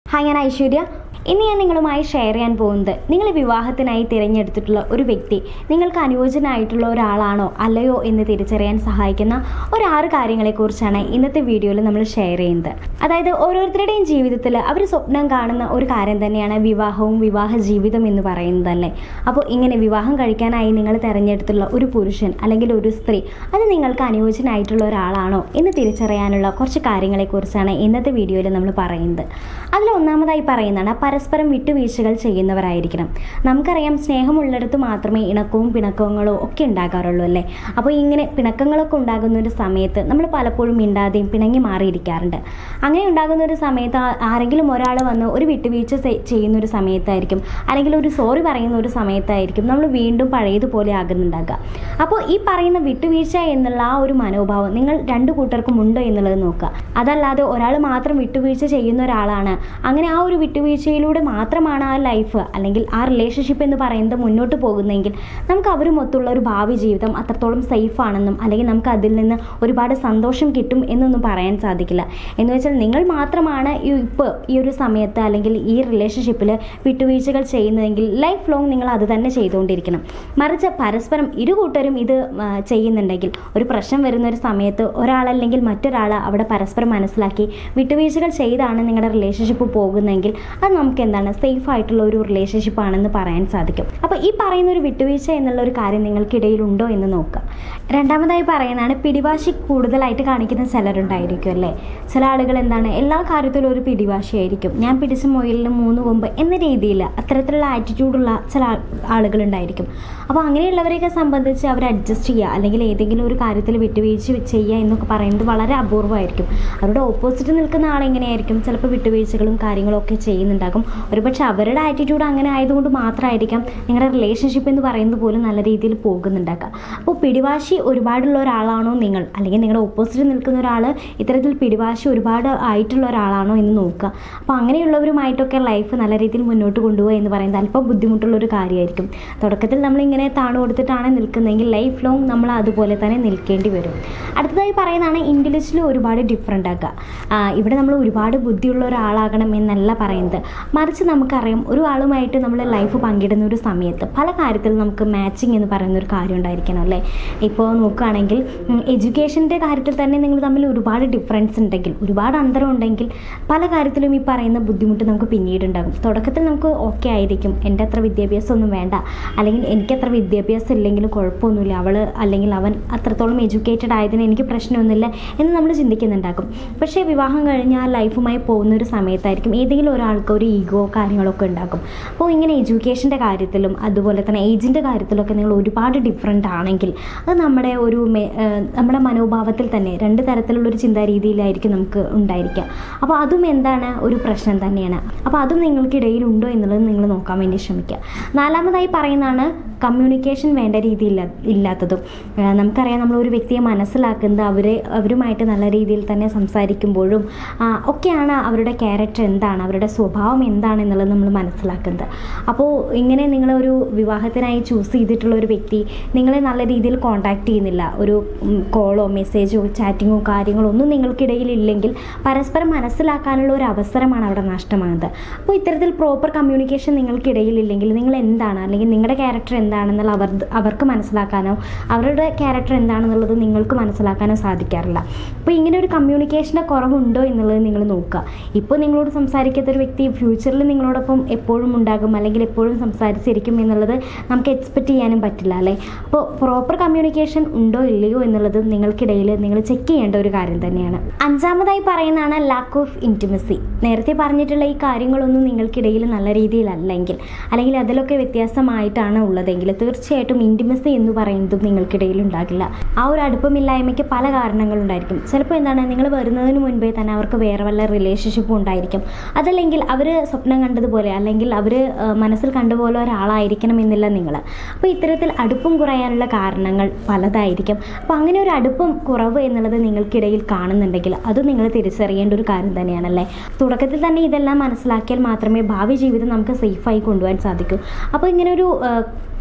hi ഞാൻ ഐശ്വര്യ ഇന്ന് ഞാൻ നിങ്ങളുമായി ഷെയർ ചെയ്യാൻ പോകുന്നത് നിങ്ങൾ വിവാഹത്തിനായി തിരഞ്ഞെടുത്തിട്ടുള്ള ഒരു വ്യക്തി നിങ്ങൾക്ക് അനുയോജ്യനായിട്ടുള്ള ഒരാളാണോ അല്ലയോ എന്ന് തിരിച്ചറിയാൻ സഹായിക്കുന്ന ഒരു ആറ് കാര്യങ്ങളെക്കുറിച്ചാണ് ഇന്നത്തെ വീഡിയോയിൽ നമ്മൾ ഷെയർ ചെയ്യുന്നത് അതായത് ഓരോരുത്തരുടെയും ജീവിതത്തിൽ അവർ സ്വപ്നം കാണുന്ന ഒരു കാര്യം തന്നെയാണ് വിവാഹവും വിവാഹ ജീവിതം എന്ന് പറയുന്നതല്ലേ അപ്പോൾ ഇങ്ങനെ വിവാഹം കഴിക്കാനായി നിങ്ങൾ തിരഞ്ഞെടുത്തുള്ള ഒരു പുരുഷൻ അല്ലെങ്കിൽ ഒരു സ്ത്രീ അത് നിങ്ങൾക്ക് അനുയോജ്യനായിട്ടുള്ള ഒരാളാണോ എന്ന് തിരിച്ചറിയാനുള്ള കുറച്ച് കാര്യങ്ങളെക്കുറിച്ചാണ് ഇന്നത്തെ വീഡിയോയിൽ നമ്മൾ പറയുന്നത് അതിൽ ഒന്നാമതായി പറയുന്നതാണ് പരസ്പരം വിട്ടുവീഴ്ചകൾ ചെയ്യുന്നവരായിരിക്കണം നമുക്കറിയാം സ്നേഹമുള്ളിടത്ത് മാത്രമേ ഇണക്കവും പിണക്കങ്ങളോ ഒക്കെ ഉണ്ടാകാറുള്ളൂ അല്ലേ അപ്പോൾ ഇങ്ങനെ പിണക്കങ്ങളൊക്കെ ഉണ്ടാകുന്ന ഒരു സമയത്ത് നമ്മൾ പലപ്പോഴും മിണ്ടാതെയും പിണങ്ങി മാറിയിരിക്കാറുണ്ട് അങ്ങനെ ഉണ്ടാകുന്ന ഒരു സമയത്ത് ആ- ആരെങ്കിലും ഒരാൾ വന്ന് ഒരു വിട്ടുവീഴ്ച ചെ- ചെയ്യുന്ന ഒരു സമയത്തായിരിക്കും അല്ലെങ്കിൽ ഒരു സോറി പറയുന്ന ഒരു സമയത്തായിരിക്കും നമ്മൾ വീണ്ടും പഴയതുപോലെ ആകുന്നുണ്ടാകുക അപ്പോൾ ഈ പറയുന്ന വിട്ടുവീഴ്ച എന്നുള്ള ആ ഒരു മനോഭാവം നിങ്ങൾ രണ്ടു കൂട്ടർക്കും ഉണ്ടോ എന്നുള്ളത് നോക്കുക അതല്ലാതെ ഒരാൾ മാത്രം വിട്ടുവീഴ്ച ചെയ്യുന്ന ഒരാളാണ് അങ്ങനെ ആ ഒരു വിട്ടുവീഴ്ചയിലൂടെ മാത്രമാണ് ആ ലൈഫ് അല്ലെങ്കിൽ ആ റിലേഷൻഷിപ്പ് എന്ന് പറയുന്നത് മുന്നോട്ട് പോകുന്നതെങ്കിൽ നമുക്ക് അവരുമൊത്തുള്ള ഒരു ഭാവി ജീവിതം അത്രത്തോളം സേഫ് ആണെന്നും അല്ലെങ്കിൽ നമുക്ക് അതിൽ നിന്ന് ഒരുപാട് സന്തോഷം കിട്ടും എന്നൊന്നും പറയാൻ സാധിക്കില്ല എന്ന് വെച്ചാൽ നിങ്ങൾ മാത്രമാണ് ഈ ഇപ്പോൾ ഈ ഒരു സമയത്ത് അല്ലെങ്കിൽ ഈ റിലേഷൻഷിപ്പിൽ വിട്ടുവീഴ്ചകൾ ചെയ്യുന്നതെങ്കിൽ ലൈഫ് ലോങ് നിങ്ങൾ അത് തന്നെ ചെയ്തുകൊണ്ടിരിക്കണം മറിച്ച് പരസ്പരം ഇരു കൂട്ടരും ഇത് ആ, ചെയ്യുന്നുണ്ടെങ്കിൽ ഒരു പ്രശ്നം വരുന്ന ഒരു സമയത്ത് ഒരാളല്ലെങ്കിൽ മറ്റൊരാൾ അവിടെ പരസ്പരം മനസ്സിലാക്കി വിട്ടുവീഴ്ചകൾ ചെയ്താണ് നിങ്ങളുടെ റിലേഷൻഷിപ്പ് പോകുന്നതെങ്കിൽ അത് നമുക്ക് എന്താണ് സേഫ് ആയിട്ടുള്ള ഒരു റിലേഷൻഷിപ്പ് ആണെന്ന് പറയാൻ സാധിക്കും അപ്പോൾ ഈ പറയുന്ന ഒരു വിട്ടുവീഴ്ച എന്നുള്ള ഒരു കാര്യം നിങ്ങൾക്കിടയിൽ ഉണ്ടോ എന്ന് നോക്കുക രണ്ടാമതായി പറയുന്നതാണ് പിടിവാശി കൂടുതലായിട്ട് കാണിക്കുന്ന ചിലരുണ്ടായിരിക്കും അല്ലേ ചില ആളുകൾ എന്താണ് എല്ലാ കാര്യത്തിലും ഒരു പിടിവാശിയായിരിക്കും ഞാൻ പിടിച്ച മുയലിന് മൂന്ന് കൊമ്പ് എന്ന രീതിയിൽ അത്തരത്തിലുള്ള ആറ്റിറ്റ്യൂഡുള്ള ചില ആ- ആളുകളുണ്ടായിരിക്കും അപ്പോൾ അങ്ങനെയുള്ളവരെയൊക്കെ സംബന്ധിച്ച് അവർ അഡ്ജസ്റ്റ് ചെയ്യുക അല്ലെങ്കിൽ ഏതെങ്കിലും ഒരു കാര്യത്തിൽ വിട്ടുവീഴ്ച ചെയ്യുക എന്നൊക്കെ പറയുന്നത് വളരെ അപൂർവമായിരിക്കും അവരുടെ ഓപ്പോസിറ്റ് നിൽക്കുന്ന ആളെങ്ങനെയായിരിക്കും ചിലപ്പോൾ വിട്ടുവീഴ്ചകളും കാര്യങ്ങളും ഒക്കെ ചെയ്യുന്നുണ്ടാകും ഒരുപക്ഷെ അവരുടെ ആറ്റിറ്റ്യൂഡ് അങ്ങനെ ആയതുകൊണ്ട് മാത്രമായിരിക്കാം നിങ്ങളുടെ റിലേഷൻഷിപ്പ് എന്ന് പറയുന്നത് പോലും നല്ല രീതിയിൽ പോകുന്നുണ്ടാക്കുക അപ്പോൾ പിടിവാശി ഒരുപാടുള്ള ഒരാളാണോ നിങ്ങൾ അല്ലെങ്കിൽ നിങ്ങളുടെ ഓപ്പോസിറ്റ് നിൽക്കുന്ന ഒരാൾ ഇത്തരത്തിൽ പിടിവാശി ഒരുപാട് ആയിട്ടുള്ള ഒരാളാണോ എന്ന് നോക്കുക അപ്പോൾ അങ്ങനെയുള്ളവരുമായിട്ടൊക്കെ ലൈഫ് നല്ല രീതിയിൽ മുന്നോട്ട് കൊണ്ടുപോകുക എന്ന് പറയുന്നത് അല്പം ബുദ്ധിമുട്ടുള്ള ഒരു കാര്യമായിരിക്കും തുടക്കത്തിൽ നമ്മളിങ്ങനെ താണു കൊടുത്തിട്ടാണ് നിൽക്കുന്നതെങ്കിൽ ലൈഫ് ലോങ് നമ്മൾ അതുപോലെ തന്നെ നിൽക്കേണ്ടി വരും അടുത്തതായി പറയുന്നതാണ് ഇൻഡിവിജ്വലി ഒരുപാട് ഡിഫറെൻ്റ് ആക്കുക ആ, ഇവിടെ നമ്മൾ ഒരുപാട് ബുദ്ധിയുള്ള ഒരാളാകണം എന്നല്ല പറയുന്നത് മറിച്ച് നമുക്കറിയാം ഒരു ആളുമായിട്ട് നമ്മൾ ലൈഫ് പങ്കിടുന്ന ഒരു സമയത്ത് പല കാര്യത്തിലും നമുക്ക് മാച്ചിങ് എന്ന് പറയുന്ന ഒരു കാര്യം ഉണ്ടായിരിക്കണം അല്ലേ ഇപ്പോൾ നോക്കുകയാണെങ്കിൽ എഡ്യൂക്കേഷൻ്റെ കാര്യത്തിൽ തന്നെ നിങ്ങൾ തമ്മിൽ ഒരുപാട് ഡിഫറൻസ് ഉണ്ടെങ്കിൽ ഒരുപാട് അന്തരം ഉണ്ടെങ്കിൽ പല കാര്യത്തിലും ഈ പറയുന്ന ബുദ്ധിമുട്ട് നമുക്ക് പിന്നീട് ഉണ്ടാകും തുടക്കത്തിൽ നമുക്ക് ഓക്കെ ആയിരിക്കും എൻ്റെ അത്ര വിദ്യാഭ്യാസം ഒന്നും വേണ്ട അല്ലെങ്കിൽ എനിക്കത്ര വിദ്യാഭ്യാസം ഇല്ലെങ്കിലും കുഴപ്പമൊന്നുമില്ല അവൾ അല്ലെങ്കിൽ അവൻ അത്രത്തോളം എഡ്യൂക്കേറ്റഡ് ആയതിന് എനിക്ക് പ്രശ്നമൊന്നുമില്ല എന്ന് നമ്മൾ ചിന്തിക്കുന്നുണ്ടാകും പക്ഷേ വിവാഹം കഴിഞ്ഞ് ആ ലൈഫുമായി പോകുന്ന ഒരു സമയത്തായിരിക്കും ഏതെങ്കിലും ഒരാൾക്ക് ഒരു ഈഗോ കാര്യങ്ങളൊക്കെ ഉണ്ടാകും അപ്പോൾ ഇങ്ങനെ എഡ്യൂക്കേഷൻ്റെ കാര്യത്തിലും അതുപോലെ തന്നെ ഏജിൻ്റെ കാര്യത്തിലൊക്കെ നിങ്ങൾ ഒരുപാട് ഡിഫറെൻ്റ് ആണെങ്കിൽ അത് നമ്മുടെ ഒരു മെ- ഏഹ് നമ്മുടെ മനോഭാവത്തിൽ തന്നെ രണ്ട് തരത്തിലുള്ള ഒരു ചിന്താ രീതിയിലായിരിക്കും നമുക്ക് ഉണ്ടായിരിക്കുക അപ്പോൾ അതും എന്താണ് ഒരു പ്രശ്നം തന്നെയാണ് അപ്പോൾ അതും നിങ്ങൾക്കിടയിൽ ഉണ്ടോ എന്നുള്ളത് നിങ്ങൾ നോക്കാൻ വേണ്ടി ശ്രമിക്കുക നാലാമതായി പറയുന്നതാണ് കമ്മ്യൂണിക്കേഷൻ വേണ്ട രീതിയിൽ ഇല്ലാത്തതും ഏഹ് നമുക്കറിയാം നമ്മൾ ഒരു വ്യക്തിയെ മനസ്സിലാക്കുന്നത് അവരെ അവരുമായിട്ട് നല്ല രീതിയിൽ തന്നെ സംസാരിക്കുമ്പോഴും ആ, ഒക്കെയാണ് അവരുടെ ക്യാരക്ടർ എന്താണ് അവരുടെ സ്വഭാവം എന്താണ് എന്നുള്ളത് നമ്മൾ മനസ്സിലാക്കുന്നത് അപ്പോൾ ഇങ്ങനെ നിങ്ങളൊരു വിവാഹത്തിനായി ചൂസ് ചെയ്തിട്ടുള്ള ഒരു വ്യക്തി നിങ്ങളെ നല്ല രീതിയിൽ കോൺടാക്ട് ചെയ്യുന്നില്ല ഒരു കോളോ മെസ്സേജോ ചാറ്റിങ്ങോ കാര്യങ്ങളോ ഒന്നും നിങ്ങൾക്കിടയിൽ ഇല്ലെങ്കിൽ പരസ്പരം മനസ്സിലാക്കാനുള്ള ഒരു അവസരമാണ് അവിടെ നഷ്ടമാകുന്നത് അപ്പോൾ ഇത്തരത്തിൽ പ്രോപ്പർ കമ്മ്യൂണിക്കേഷൻ നിങ്ങൾക്കിടയിൽ ഇല്ലെങ്കിൽ നിങ്ങൾ എന്താണ് അല്ലെങ്കിൽ നിങ്ങളുടെ ക്യാരക്ടർ എന്താണെന്നുള്ള അവർ അവർക്ക് മനസ്സിലാക്കാനോ അവരുടെ ക്യാരക്ടർ എന്താണെന്നുള്ളത് നിങ്ങൾക്ക് മനസ്സിലാക്കാനോ സാധിക്കാറില്ല അപ്പോൾ ഇങ്ങനെ ഒരു കമ്മ്യൂണിക്കേഷൻ്റെ കുറവുണ്ടോ എന്നുള്ളത് നിങ്ങൾ നോക്കുക ഇപ്പോൾ നിങ്ങളോട് സംസാരിക്കാത്ത ഒരു വ്യക്തി ഫ്യൂച്ചറിൽ നിങ്ങളോടൊപ്പം എപ്പോഴും ഉണ്ടാകും അല്ലെങ്കിൽ എപ്പോഴും സംസാരിച്ചിരിക്കും എന്നുള്ളത് നമുക്ക് എക്സ്പെക്റ്റ് ചെയ്യാനും പറ്റില്ല അല്ലേ അപ്പോൾ പ്രോപ്പർ കമ്മ്യൂണിക്കേഷൻ ഉണ്ടോ ഇല്ലയോ എന്നുള്ളത് നിങ്ങൾക്കിടയിൽ നിങ്ങൾ ചെക്ക് ചെയ്യേണ്ട ഒരു കാര്യം തന്നെയാണ് അഞ്ചാമതായി പറയുന്നതാണ് ലാക്ക് ഓഫ് ഇൻറ്റിമസി നേരത്തെ പറഞ്ഞിട്ടുള്ള ഈ കാര്യങ്ങളൊന്നും നിങ്ങൾക്കിടയിൽ നല്ല രീതിയിലല്ലെങ്കിൽ അല്ലെങ്കിൽ അതിലൊക്കെ വ്യത്യാസമായിട്ടാണ് ഉള്ളതെങ്കിൽ തീർച്ചയായിട്ടും ഇൻറ്റിമസി എന്ന് പറയുന്നതും നിങ്ങൾക്കിടയിൽ ഉണ്ടാകില്ല ആ ഒരു അടുപ്പമില്ലായ്മയ്ക്ക് പല കാരണങ്ങളുണ്ടായിരിക്കും ചിലപ്പോൾ എന്താണ് നിങ്ങൾ വരുന്നതിന് മുൻപേ തന്നെ അവർക്ക് വേറെ വല്ല റിലേഷൻഷിപ്പും ഉണ്ടായിരിക്കും അതല്ലെങ്കിൽ അവർ സ്വപ്നം കണ്ടതുപോലെ അല്ലെങ്കിൽ അവർ മനസ്സിൽ കണ്ടുപോലെ ഒരാളായിരിക്കണം എന്നില്ല നിങ്ങൾ അപ്പോൾ ഇത്തരത്തിൽ അടുപ്പം കുറയാനുള്ള കാരണങ്ങൾ പലതായിരിക്കും അപ്പോൾ അങ്ങനെ ഒരു അടുപ്പം കുറവ് എന്നുള്ളത് നിങ്ങൾക്കിടയിൽ കാണുന്നുണ്ടെങ്കിൽ അത് നിങ്ങൾ തിരിച്ചറിയേണ്ട ഒരു കാര്യം തന്നെയാണല്ലേ തുടക്കത്തിൽ തന്നെ ഇതെല്ലാം മനസ്സിലാക്കിയാൽ മാത്രമേ ഭാവി ജീവിതം നമുക്ക് സേഫായി കൊണ്ടുപോകാൻ സാധിക്കൂ അപ്പോൾ ഇങ്ങനെ ഒരു ആ,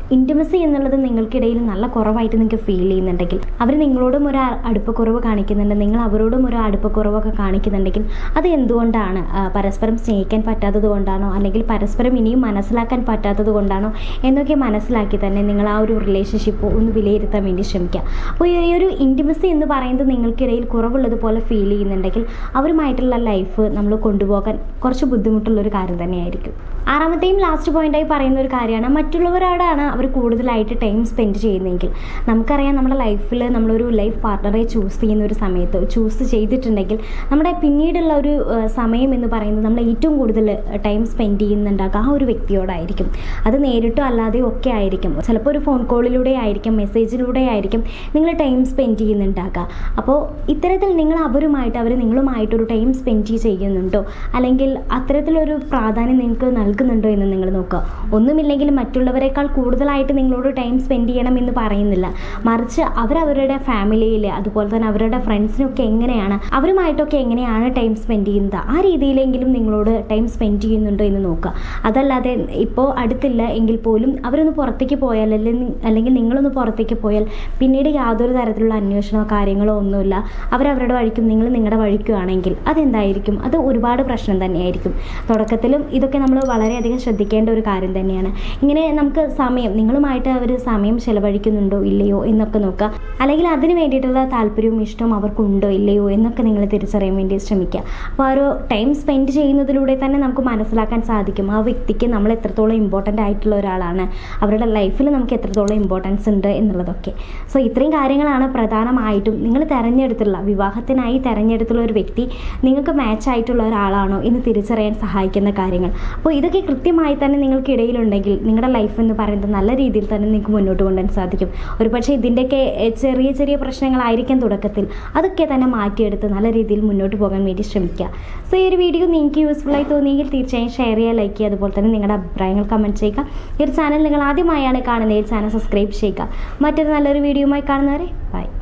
ഇൻറ്റിമസി എന്നുള്ളത് നിങ്ങൾക്കിടയിൽ നല്ല കുറവായിട്ട് നിങ്ങൾക്ക് ഫീൽ ചെയ്യുന്നുണ്ടെങ്കിൽ അവർ നിങ്ങളോടും ഒരു അ- അടുപ്പക്കുറവ് കാണിക്കുന്നുണ്ട് നിങ്ങൾ അവരോടും ഒരു അടുപ്പക്കുറവൊക്കെ കാണിക്കുന്നുണ്ടെങ്കിൽ അത് എന്തുകൊണ്ടാണ് ആ, പരസ്പരം സ്നേഹിക്കാൻ പറ്റാത്തത് കൊണ്ടാണോ അല്ലെങ്കിൽ പരസ്പരം ഇനിയും മനസ്സിലാക്കാൻ പറ്റാത്തത് കൊണ്ടാണോ എന്നൊക്കെ മനസ്സിലാക്കി തന്നെ നിങ്ങൾ ആ ഒരു റിലേഷൻഷിപ്പ് ഒന്ന് വിലയിരുത്താൻ വേണ്ടി ശ്രമിക്കുക അപ്പോൾ ഈ ഒരു ഇൻറ്റിമസി എന്ന് പറയുന്നത് നിങ്ങൾക്കിടയിൽ കുറവുള്ളതുപോലെ ഫീൽ ചെയ്യുന്നുണ്ടെങ്കിൽ അവരുമായിട്ടുള്ള ലൈഫ് നമ്മൾ കൊണ്ടുപോകാൻ കുറച്ച് ബുദ്ധിമുട്ടുള്ള ഒരു കാര്യം തന്നെയായിരിക്കും ആറാമത്തെയും ലാസ്റ്റ് പോയിന്റായി പറയുന്ന ഒരു കാര്യമാണ് മറ്റുള്ളവരോടാണ് അവർ കൂടുതലായിട്ട് ടൈം സ്പെൻഡ് ചെയ്യുന്നതെങ്കിൽ നമുക്കറിയാം നമ്മുടെ ലൈഫിൽ നമ്മളൊരു ലൈഫ് പാർട്ണറെ ചൂസ് ചെയ്യുന്ന ഒരു സമയത്ത് ചൂസ് ചെയ്തിട്ടുണ്ടെങ്കിൽ നമ്മുടെ പിന്നീടുള്ള ഒരു ആ, സമയം എന്ന് പറയുന്നത് നമ്മൾ ഏറ്റവും കൂടുതൽ ടൈം സ്പെൻഡ് ചെയ്യുന്നുണ്ടാകുക ആ ഒരു വ്യക്തിയോടായിരിക്കും അത് നേരിട്ടോ അല്ലാതെയോ ഒക്കെ ആയിരിക്കും ചിലപ്പോൾ ഒരു ഫോൺ കോളിലൂടെ ആയിരിക്കും മെസ്സേജിലൂടെ ആയിരിക്കും നിങ്ങൾ ടൈം സ്പെൻഡ് ചെയ്യുന്നുണ്ടാകുക അപ്പോൾ ഇത്തരത്തിൽ നിങ്ങൾ അവരുമായിട്ട് അവർ നിങ്ങളുമായിട്ടൊരു ടൈം സ്പെൻഡ് ചെയ്യുന്നുണ്ടോ അല്ലെങ്കിൽ അത്തരത്തിലൊരു പ്രാധാന്യം നിങ്ങൾക്ക് നൽകുന്നുണ്ടോ എന്ന് നിങ്ങൾ നോക്കുക ഒന്നുമില്ലെങ്കിൽ മറ്റുള്ളവരെക്കാൾ കൂടുതലായിട്ട് നിങ്ങളോട് ടൈം സ്പെൻഡ് ചെയ്യണം എന്ന് പറയുന്നില്ല മറിച്ച് അവരവരുടെ ഫാമിലിയിൽ അതുപോലെ തന്നെ അവരുടെ ഫ്രണ്ട്സിനൊക്കെ എങ്ങനെയാണ് അവരുമായിട്ടൊക്കെ എങ്ങനെയാണ് ടൈം സ്പെൻഡ് ചെയ്യുന്നത് ആ രീതിയിലെങ്കിലും നിങ്ങളോട് ടൈം സ്പെൻഡ് ചെയ്യുന്നുണ്ടോ എന്ന് നോക്കുക അതല്ലാതെ ഇപ്പോൾ അടുത്തില്ല എങ്കിൽ പോലും അവരൊന്ന് പുറത്തേക്ക് പോയാൽ അല്ലെങ്കിൽ അല്ലെങ്കിൽ നിങ്ങളൊന്ന് പുറത്തേക്ക് പോയാൽ പിന്നീട് യാതൊരു തരത്തിലുള്ള അന്വേഷണമോ കാര്യങ്ങളോ ഒന്നുമില്ല അവരവരുടെ വഴിക്കും നിങ്ങൾ നിങ്ങളുടെ വഴിക്കുവാണെങ്കിൽ അതെന്തായിരിക്കും അത് ഒരുപാട് പ്രശ്നം തന്നെയായിരിക്കും തുടക്കത്തിലും ഇതൊക്കെ നമ്മൾ വളരെയധികം ശ്രദ്ധിക്കേണ്ട ഒരു കാര്യം തന്നെയാണ് ഇങ്ങനെ നമുക്ക് സമയം നിങ്ങളുമായിട്ട് അവർ സമയം ചെലവഴിക്കുന്നുണ്ടോ ഇല്ലയോ എന്നൊക്കെ നോക്കുക അല്ലെങ്കിൽ അതിന് വേണ്ടിയിട്ടുള്ള താല്പര്യവും ഇഷ്ടവും അവർക്കുണ്ടോ ഇല്ലയോ എന്നൊക്കെ നിങ്ങൾ തിരിച്ചറിയാൻ വേണ്ടി ശ്രമിക്കുക അപ്പോൾ ആ ഒരു ടൈം സ്പെൻഡ് ചെയ്യുന്നതിലൂടെ തന്നെ നമുക്ക് മനസ്സിലാക്കാൻ സാധിക്കും ആ വ്യക്തിക്ക് നമ്മൾ എത്രത്തോളം ഇമ്പോർട്ടൻ്റ് ആയിട്ടുള്ള ഒരാളാണ് അവരുടെ ലൈഫിൽ നമുക്ക് എത്രത്തോളം ഇമ്പോർട്ടൻസ് ഉണ്ട് എന്നുള്ളതൊക്കെ സോ ഇത്രയും കാര്യങ്ങളാണ് പ്രധാനമായിട്ടും നിങ്ങൾ തിരഞ്ഞെടുത്തുള്ള വിവാഹത്തിനായി തിരഞ്ഞെടുത്തുള്ള ഒരു വ്യക്തി നിങ്ങൾക്ക് മാച്ച് ആയിട്ടുള്ള ഒരാളാണോ എന്ന് തിരിച്ചറിയാൻ സഹായിക്കുന്ന കാര്യങ്ങൾ അപ്പോൾ ഇതൊക്കെ കൃത്യമായി തന്നെ നിങ്ങൾക്കിടയിലുണ്ടെങ്കിൽ നിങ്ങളുടെ ലൈഫ് എന്ന് പറയുന്നത് നല്ല രീതിയിൽ തന്നെ നിങ്ങൾക്ക് മുന്നോട്ട് കൊണ്ടുവരാൻ സാധിക്കും ഒരുപക്ഷെ ഇതിൻ്റെയൊക്കെ എഹ്, ചെറിയ ചെറിയ പ്രശ്നങ്ങളായിരിക്കാം തുടക്കത്തിൽ അതൊക്കെ തന്നെ മാറ്റിയെടുത്ത് നല്ല രീതിയിൽ മുന്നോട്ട് പോകാൻ വേണ്ടി ശ്രമിക്കുക സോ ഈ ഒരു വീഡിയോ നിങ്ങൾക്ക് യൂസ്ഫുൾ ആയി തോന്നിയെങ്കിൽ തീർച്ചയായും ഷെയർ ചെയ്യുക ലൈക്ക് ചെയ്യുക അതുപോലെ തന്നെ നിങ്ങളുടെ അഭിപ്രായങ്ങൾ കമൻറ്റ് ചെയ്യുക ഈ ഒരു ചാനൽ നിങ്ങൾ ആദ്യമായാണ് കാണുന്നത് ഈ ചാനൽ സബ്സ്ക്രൈബ് ചെയ്യുക മറ്റൊരു നല്ലൊരു വീഡിയോയുമായി കാണുന്നവരെ ബൈ